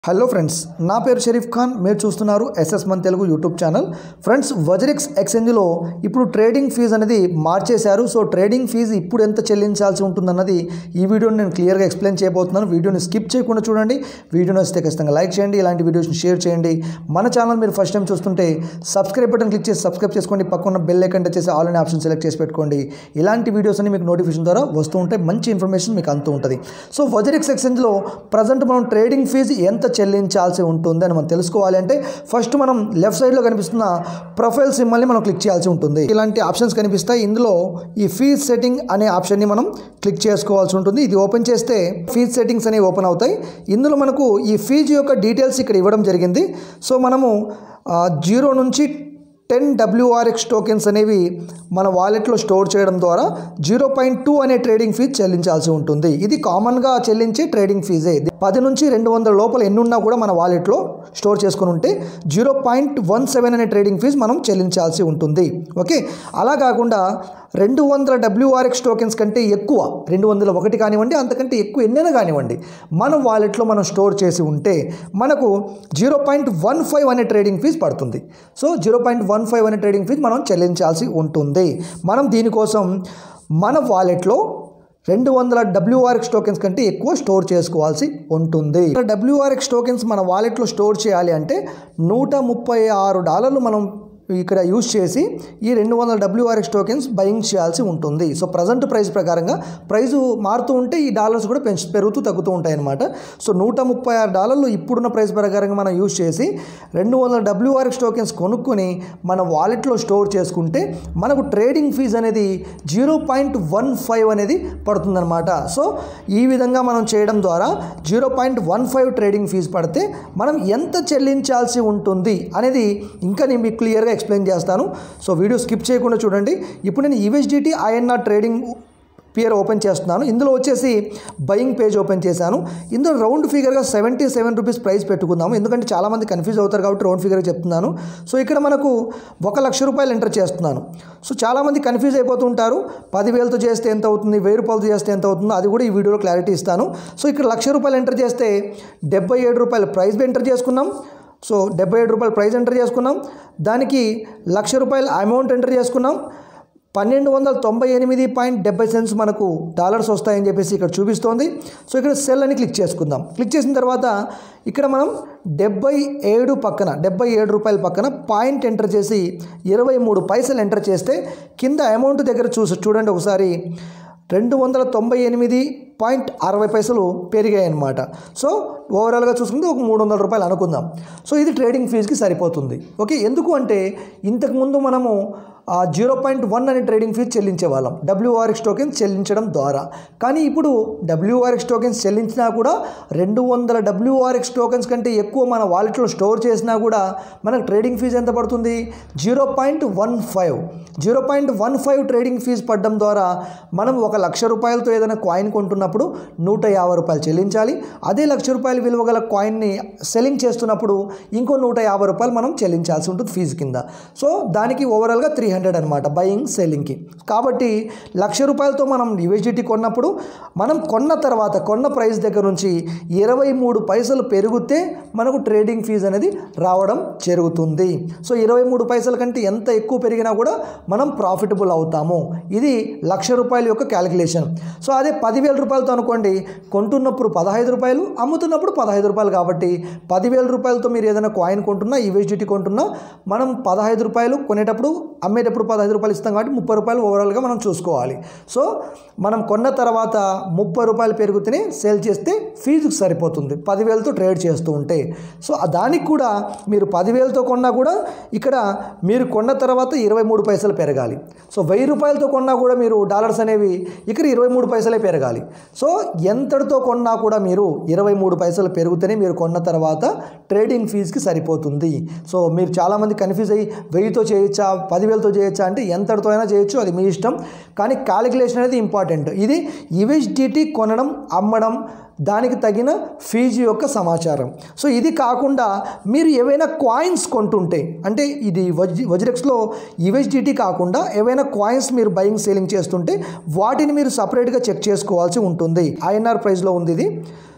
hello friends నా పేరు షరీఫ్ ఖాన్ మీరు చూస్తున్నారు SS man Telugu YouTube channel friends WazirX ఎక్స్చేంజ్లో ఇప్పుడు ట్రేడింగ్ ఫీజు అనేది మార్చేశారు సో ట్రేడింగ్ ఫీజు ఇప్పుడు ఎంత చెల్లించాల్సి ఉంటుందన్నది ఈ వీడియోని నేను క్లియర్గా ఎక్స్ప్లెయిన్ చేయబోతున్నాను వీడియోని స్కిప్ చేయకుండా చూడండి వీడియోని వస్తే ఖచ్చితంగా లైక్ చేయండి ఇలాంటి వీడియోస్ని షేర్ చేయండి మన ఛానల్ మీరు ఫస్ట్ టైం చూస్తుంటే సబ్స్క్రైబ్ బటన్ క్లిక్ చేసి సబ్స్క్రైబ్ చేసుకోండి పక్కన బెల్ ఐకన్ టచ్ చేసి ఆల్ అనే ఆప్షన్ సెలెక్ట్ చేసి పెట్టుకోండి ఇలాంటి వీడియోస్ అన్ని మీకు నోటిఫికేషన్ ద్వారా వస్తూ ఉంటాయి మంచి ఇన్ఫర్మేషన్ మీకు అంతూ ఉంటుంది సో వజరిక్స్ ఎక్స్చేంజ్లో ప్రజెంట్ మనం ట్రేడింగ్ ఫీజు ఎంత చెల్లించాల్సి ఉంటుంది అని మనం తెలుసుకోవాలి అంటే ఫస్ట్ మనం లెఫ్ట్ సైడ్లో కనిపిస్తున్న ప్రొఫైల్ సింబల్ని మనం క్లిక్ చేయాల్సి ఉంటుంది ఇలాంటి ఆప్షన్స్ కనిపిస్తాయి ఇందులో ఈ ఫీజ్ సెట్టింగ్ అనే ఆప్షన్ని మనం క్లిక్ చేసుకోవాల్సి ఉంటుంది ఇది ఓపెన్ చేస్తే ఫీజ్ సెట్టింగ్స్ అనేవి ఓపెన్ అవుతాయి ఇందులో మనకు ఈ ఫీజు యొక్క డీటెయిల్స్ ఇక్కడ ఇవ్వడం జరిగింది సో మనము ఆ, జీరో నుంచి టెన్ డబ్ల్యూఆర్ఎక్స్ టోకెన్స్ అనేవి మన వాలెట్లో స్టోర్ చేయడం ద్వారా జీరో పాయింట్ టూ అనే ట్రేడింగ్ ఫీజ్ చెల్లించాల్సి ఉంటుంది ఇది కామన్గా చెల్లించే ట్రేడింగ్ ఫీజే ఇది పది నుంచి రెండు వందల లోపల ఎన్ని ఉన్నా కూడా మన వాలెట్లో స్టోర్ చేసుకుని ఉంటే జీరో పాయింట్ వన్ సెవెన్ అనే ట్రేడింగ్ ఫీజ్ మనం చెల్లించాల్సి ఉంటుంది ఓకే అలా కాకుండా రెండు వందల డబ్ల్యూఆర్ఎక్స్ టోకెన్స్ కంటే ఎక్కువ రెండు వందల ఒకటి కానివ్వండి అంతకంటే ఎక్కువ ఎన్నైనా కానివ్వండి మన వాలెట్లో మనం స్టోర్ చేసి ఉంటే మనకు జీరో పాయింట్ వన్ ఫైవ్ అనే ట్రేడింగ్ ఫీజ్ పడుతుంది so zero point one five అనే ట్రేడింగ్ ఫీజ్ మనం చెల్లించాల్సి ఉంటుంది మనం దీనికోసం మన వాలెట్లో రెండు వందల డబ్ల్యూఆర్ఎక్స్ టోకెన్స్ కంటే ఎక్కువ స్టోర్ చేసుకోవాల్సి ఉంటుంది డబ్ల్యూఆర్ఎక్స్ టోకెన్స్ మన వాలెట్లో స్టోర్ చేయాలి అంటే నూట ముప్పై ఆరు డాలర్లు మనం ఇక్కడ యూజ్ చేసి ఈ రెండు వందల డబ్ల్యూఆర్ఎక్స్ టోకెన్స్ బయింగ్ చేయాల్సి ఉంటుంది సో ప్రజెంట్ ప్రైస్ ప్రకారంగా ప్రైస్ మారుతూ ఉంటే ఈ డాలర్స్ కూడా పెంచు పెరుగుతూ తగ్గుతూ ఉంటాయి అనమాట సో నూట ముప్పై ఆరు డాలర్లు ఇప్పుడున్న ప్రైస్ ప్రకారంగా మనం యూజ్ చేసి రెండు వందల డబ్ల్యూఆర్ఎక్స్ టోకెన్స్ కొనుక్కొని మన వాలెట్లో స్టోర్ చేసుకుంటే మనకు ట్రేడింగ్ ఫీజ్ అనేది జీరో పాయింట్ వన్ ఫైవ్ అనేది పడుతుందన్నమాట సో ఈ విధంగా మనం చేయడం ద్వారా zero point one five trading fee పడితే మనం ఎంత చెల్లించాల్సి ఉంటుంది అనేది ఇంకా నేను మీకు క్లియర్గా ఎక్స్ప్లెయిన్ చేస్తాను సో వీడియో స్కిప్ చేయకుండా చూడండి ఇప్పుడు నేను USDT INR trading pair open చేస్తున్నాను ఇందులో వచ్చేసి బయింగ్ పేజ్ ఓపెన్ చేశాను ఇందులో రౌండ్ ఫిగర్గా సెవెంటీ సెవెన్ రూపీస్ ప్రైస్ పెట్టుకుందాము ఎందుకంటే చాలామంది కన్ఫ్యూజ్ అవుతారు కాబట్టి రౌండ్ ఫిగర్ చెప్తున్నాను సో ఇక్కడ మనకు ఒక లక్ష రూపాయలు ఎంటర్ చేస్తున్నాను సో చాలామంది కన్ఫ్యూజ్ అయిపోతూ ఉంటారు పదివేలతో చేస్తే ఎంత అవుతుంది వెయ్యి రూపాయలతో చేస్తే ఎంత అవుతుందో అది కూడా ఈ వీడియోలో క్లారిటీ ఇస్తాను సో ఇక్కడ లక్ష రూపాయలు ఎంటర్ చేస్తే డెబ్బై ఏడు రూపాయలు ప్రైస్ ఎంటర్ చేసుకున్నాం సో డెబ్బై ఏడు రూపాయలు ప్రైస్ ఎంటర్ చేసుకున్నాం దానికి లక్ష రూపాయల అమౌంట్ ఎంటర్ చేసుకున్నాం పన్నెండు వందల తొంభై ఎనిమిది పాయింట్ డెబ్బై సెంట్స్ మనకు డాలర్స్ వస్తాయని చెప్పేసి ఇక్కడ చూపిస్తోంది సో ఇక్కడ సెల్ అని క్లిక్ చేసుకుందాం క్లిక్ చేసిన తర్వాత ఇక్కడ మనం డెబ్బై ఏడు పక్కన డెబ్బై ఏడు రూపాయల పక్కన పాయింట్ ఎంటర్ చేసి ఇరవై మూడు పైసలు ఎంటర్ చేస్తే కింద అమౌంట్ దగ్గర చూసి చూడండి ఒకసారి రెండు వందల తొంభై ఎనిమిది పాయింట్ అరవై పైసలు పెరిగాయి అన్నమాట సో ఓవరాల్గా చూసుకుంటే ఒక మూడు వందల రూపాయలు అనుకుందాం సో ఇది ట్రేడింగ్ ఫీజుకి సరిపోతుంది ఓకే ఎందుకు అంటే ఇంతకుముందు మనము జీరో పాయింట్ వన్ అనే ట్రేడింగ్ ఫీజు చెల్లించే వాళ్ళం డబ్ల్యూఆర్ఎక్స్ టోకెన్స్ చెల్లించడం ద్వారా కానీ ఇప్పుడు డబ్ల్యూఆర్ఎక్స్ టోకెన్స్ చెల్లించినా కూడా రెండు వందల డబ్ల్యూఆర్ఎక్స్ టోకెన్స్ కంటే ఎక్కువ మన వాలెట్లో స్టోర్ చేసినా కూడా మనకు ట్రేడింగ్ ఫీజు ఎంత పడుతుంది zero point one five zero point one five trading fee పడడం ద్వారా మనం ఒక లక్ష రూపాయలతో ఏదైనా కాయిన్ కొంటున్నప్పుడు నూట యాభై రూపాయలు చెల్లించాలి అదే లక్ష రూపాయలు విలువ గల కాయిన్ని సెల్లింగ్ చేస్తున్నప్పుడు ఇంకో నూట యాభై రూపాయలు మనం చెల్లించాల్సి ఉంటుంది ఫీజు కింద సో దానికి ఓవరాల్గా త్రీ హండ్రెడ్ అనమాట బయింగ్ సెల్లింగ్కి కాబట్టి లక్ష రూపాయలతో మనం యూఎస్డిటీ కొన్నప్పుడు మనం కొన్న తర్వాత కొన్న ప్రైస్ దగ్గర నుంచి ఇరవై మూడు పైసలు పెరిగితే మనకు ట్రేడింగ్ ఫీజు అనేది రావడం జరుగుతుంది సో ఇరవై మూడు పైసల కంటే ఎంత ఎక్కువ పెరిగినా కూడా మనం ప్రాఫిటబుల్ అవుతాము ఇది లక్ష రూపాయల యొక్క క్యాలిక్యులేషన్ సో అదే పదివేల రూపాయలతో అనుకోండి కొంటున్నప్పుడు పదహైదు రూపాయలు అమ్ముతున్నప్పుడు పదహైదు రూపాయలు కాబట్టి పదివేల రూపాయలతో మీరు ఏదైనా కాయిన్ కొంటున్నా యూఎస్డిటీ కొంటున్నా మనం పదహైదు రూపాయలు కొనేటప్పుడు అమ్మేటప్పుడు పదహైదు రూపాయలు ఇస్తాం కాబట్టి ముప్పై రూపాయలు ఓవరాల్గా మనం చూసుకోవాలి సో మనం కొన్న తర్వాత ముప్పై రూపాయలు పెరుగుతూనే సేల్ చేస్తే ఫీజుకి సరిపోతుంది పదివేలతో ట్రేడ్ చేస్తూ ఉంటే సో ఆ దానికి కూడా మీరు పదివేలతో కొన్నా కూడా ఇక్కడ మీరు కొన్న తర్వాత ఇరవై మూడు పైసలు పెరగాలి సో వెయ్యి రూపాయలతో కొన్నా కూడా మీరు డాలర్స్ అనేవి ఇక్కడ ఇరవై మూడు పైసలే పెరగాలి సో ఎంతటితో కొన్నా కూడా మీరు ఇరవై మూడు పైసలు పెరిగితేనే మీరు కొన్న తర్వాత ట్రేడింగ్ ఫీజుకి సరిపోతుంది సో మీరు చాలామంది కన్ఫ్యూజ్ అయ్యి వెయ్యితో చేయొచ్చా పదివేలతో చేయొచ్చా అంటే ఎంతటితో అయినా చేయొచ్చు అది మీ ఇష్టం కానీ క్యాలిక్యులేషన్ అనేది ఇంపార్టెంట్ ఇది యుఎస్డిటీ కొనడం అమ్మడం దానికి తగిన ఫీజు యొక్క సమాచారం సో ఇది కాకుండా మీరు ఏవైనా కాయిన్స్ కొంటుంటే అంటే ఇది వజ్ వజ్రెక్స్లో యుఎస్డిటీ కాకుండా ఏవైనా కాయిన్స్ మీరు బయింగ్ సేలింగ్ చేస్తుంటే వాటిని మీరు సపరేట్గా చెక్ చేసుకోవాల్సి ఉంటుంది ఐఎన్ఆర్ ప్రైస్లో ఉంది ఇది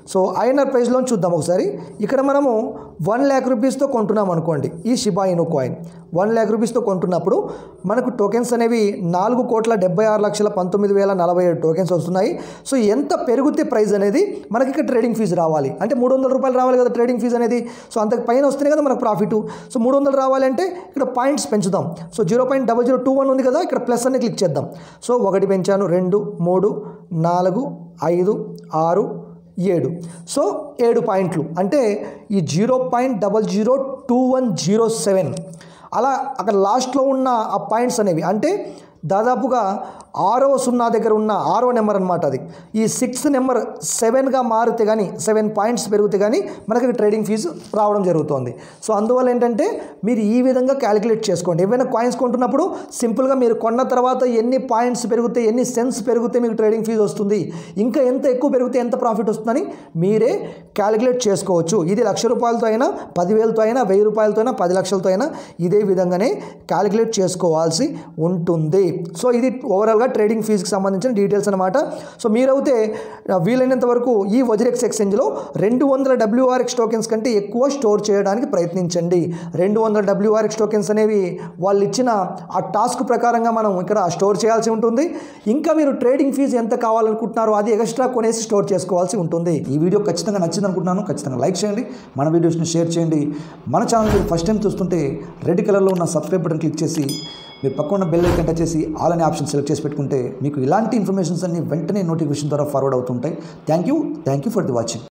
సో ఐఎన్ఆర్ ప్రైస్లో చూద్దాం ఒకసారి ఇక్కడ మనము వన్ ల్యాక్ రూపీస్తో కొంటున్నాం అనుకోండి ఈ Shiba Inu coin one lakh రూపీస్తో కొంటున్నప్పుడు మనకు టోకెన్స్ అనేవి నాలుగు కోట్ల డెబ్బై ఆరు లక్షల పంతొమ్మిది వేల నలభై ఏడు టోకెన్స్ వస్తున్నాయి సో ఎంత పెరిగితే ప్రైస్ అనేది మనకి ఇక్కడ ట్రేడింగ్ ఫీజు రావాలి అంటే మూడు వందల రూపాయలు రావాలి కదా ట్రేడింగ్ ఫీజు అనేది సో అంతకు పైన వస్తేనే కదా మనకు ప్రాఫిట్ సో మూడు వందలు రావాలంటే ఇక్కడ పాయింట్స్ పెంచుదాం so zero point double zero two one ఉంది కదా ఇక్కడ ప్లస్ అని క్లిక్ చేద్దాం సో ఒకటి పెంచాను రెండు మూడు నాలుగు ఐదు ఆరు ఏడు సో ఏడు పాయింట్లు అంటే ఈ zero point double zero two one zero seven అలా అక్కడ లాస్ట్లో ఉన్న ఆ పాయింట్స్ అనేవి అంటే దాదాపుగా ఆరో సున్నా దగ్గర ఉన్న ఆరో నెంబర్ అనమాట అది ఈ సిక్స్త్ నెంబర్ సెవెన్గా మారితే కానీ సెవెన్ పాయింట్స్ పెరిగితే కానీ మనకి ట్రేడింగ్ ఫీజు రావడం జరుగుతుంది సో అందువల్ల ఏంటంటే మీరు ఈ విధంగా క్యాలిక్యులేట్ చేసుకోండి ఏవైనా కాయిన్స్ కొంటున్నప్పుడు సింపుల్గా మీరు కొన్న తర్వాత ఎన్ని పాయింట్స్ పెరిగితే ఎన్ని సెన్స్ పెరిగితే మీకు ట్రేడింగ్ ఫీజు వస్తుంది ఇంకా ఎంత ఎక్కువ పెరిగితే ఎంత ప్రాఫిట్ వస్తుందని మీరే క్యాలిక్యులేట్ చేసుకోవచ్చు ఇది లక్ష రూపాయలతో అయినా పదివేలతో అయినా వెయ్యి రూపాయలతో అయినా పది లక్షలతో అయినా ఇదే విధంగానే క్యాలిక్యులేట్ చేసుకోవాల్సి ఉంటుంది సో ఇది ఓవరాల్గా ట్రేడింగ్ ఫీజుకి సంబంధించిన డీటెయిల్స్ అనమాట సో మీరైతే ఆ, వీలైనంత వరకు ఈ వజ్రెక్స్ ఎక్స్చేంజ్లో రెండు వందల డబ్ల్యూఆర్ఎక్స్ టోకెన్స్ కంటే ఎక్కువ స్టోర్ చేయడానికి ప్రయత్నించండి రెండు వందల డబ్ల్యూఆర్ఎక్స్ టోకెన్స్ అనేవి వాళ్ళు ఇచ్చిన ఆ టాస్క్ ప్రకారంగా మనం ఇక్కడ స్టోర్ చేయాల్సి ఉంటుంది ఇంకా మీరు ట్రేడింగ్ ఫీజు ఎంత కావాలనుకుంటున్నారో అది ఎక్స్ట్రా కొనేసి స్టోర్ చేసుకోవాల్సి ఉంటుంది ఈ వీడియో ఖచ్చితంగా నచ్చింది అనుకుంటున్నాను ఖచ్చితంగా లైక్ చేయండి మన వీడియోస్ని షేర్ చేయండి మన ఛానల్ మీరు ఫస్ట్ టైం చూస్తుంటే రెడ్ కలర్లో ఉన్న సబ్స్క్రైబ్ బటన్ క్లిక్ చేసి మీరు పక్కన ఉన్న బెల్ ఐకన్ టచ్ చేసి ఆల్ అనే ఆప్షన్ సెలెక్ట్ చేసి పెట్టుకుంటే మీకు ఇలాంటి ఇన్ఫర్మేషన్స్ అన్ని వెంటనే నోటిఫికేషన్ ద్వారా ఫార్వర్డ్ అవుతుంటాయి thank you thank you for the watching